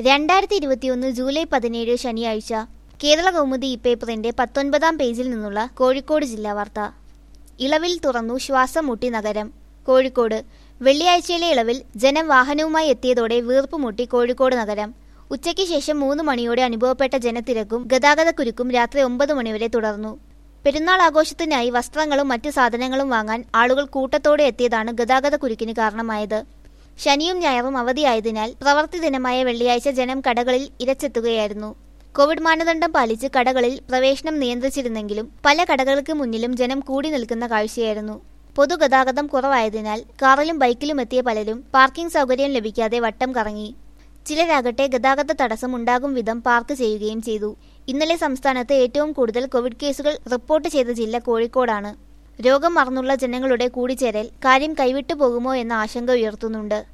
രണ്ടായിരത്തി ഇരുപത്തിയൊന്ന് ജൂലൈ പതിനേഴ് ശനിയാഴ്ച കേരള കൗമുദി ഈ പേപ്പറിന്റെ പത്തൊൻപതാം പേജിൽ നിന്നുള്ള കോഴിക്കോട് ജില്ലാ വാർത്ത ഇളവിൽ തുറന്നു ശ്വാസം മുട്ടി നഗരം കോഴിക്കോട് വെള്ളിയാഴ്ചയിലെ ഇളവിൽ ജനം വാഹനവുമായി എത്തിയതോടെ വീർപ്പ് മുട്ടി കോഴിക്കോട് നഗരം ഉച്ചയ്ക്ക് ശേഷം മൂന്ന് മണിയോടെ അനുഭവപ്പെട്ട ജനത്തിരക്കും ഗതാഗതക്കുരുക്കും രാത്രി ഒമ്പത് മണിവരെ തുടർന്നു പെരുന്നാൾ ആഘോഷത്തിനായി വസ്ത്രങ്ങളും മറ്റു സാധനങ്ങളും വാങ്ങാൻ ആളുകൾ കൂട്ടത്തോടെ എത്തിയതാണ് ഗതാഗതക്കുരുക്കിന് കാരണമായത് ശനിയും ഞായറും അവധിയായതിനാൽ പ്രവൃത്തി ദിനമായ വെള്ളിയാഴ്ച ജനം കടകളിൽ ഇരച്ചെത്തുകയായിരുന്നു കോവിഡ് മാനദണ്ഡം പാലിച്ച് കടകളിൽ പ്രവേശനം നിയന്ത്രിച്ചിരുന്നെങ്കിലും പല കടകൾക്ക് മുന്നിലും ജനം കൂടി നിൽക്കുന്ന കാഴ്ചയായിരുന്നു പൊതുഗതാഗതം കുറവായതിനാൽ കാറിലും ബൈക്കിലും എത്തിയ പലരും പാർക്കിംഗ് സൗകര്യം ലഭിക്കാതെ വട്ടം കറങ്ങി ചിലരാകട്ടെ ഗതാഗത തടസ്സം ഉണ്ടാകും വിധം പാർക്ക് ചെയ്യുകയും ചെയ്തു ഇന്നലെ സംസ്ഥാനത്ത് ഏറ്റവും കൂടുതൽ കോവിഡ് കേസുകൾ റിപ്പോർട്ട് ചെയ്ത ജില്ല കോഴിക്കോടാണ് രോഗം മറന്നുള്ള ജനങ്ങളുടെ കൂടിച്ചേരൽ കാര്യം കൈവിട്ടു പോകുമോ എന്ന ആശങ്ക ഉയർത്തുന്നുണ്ട്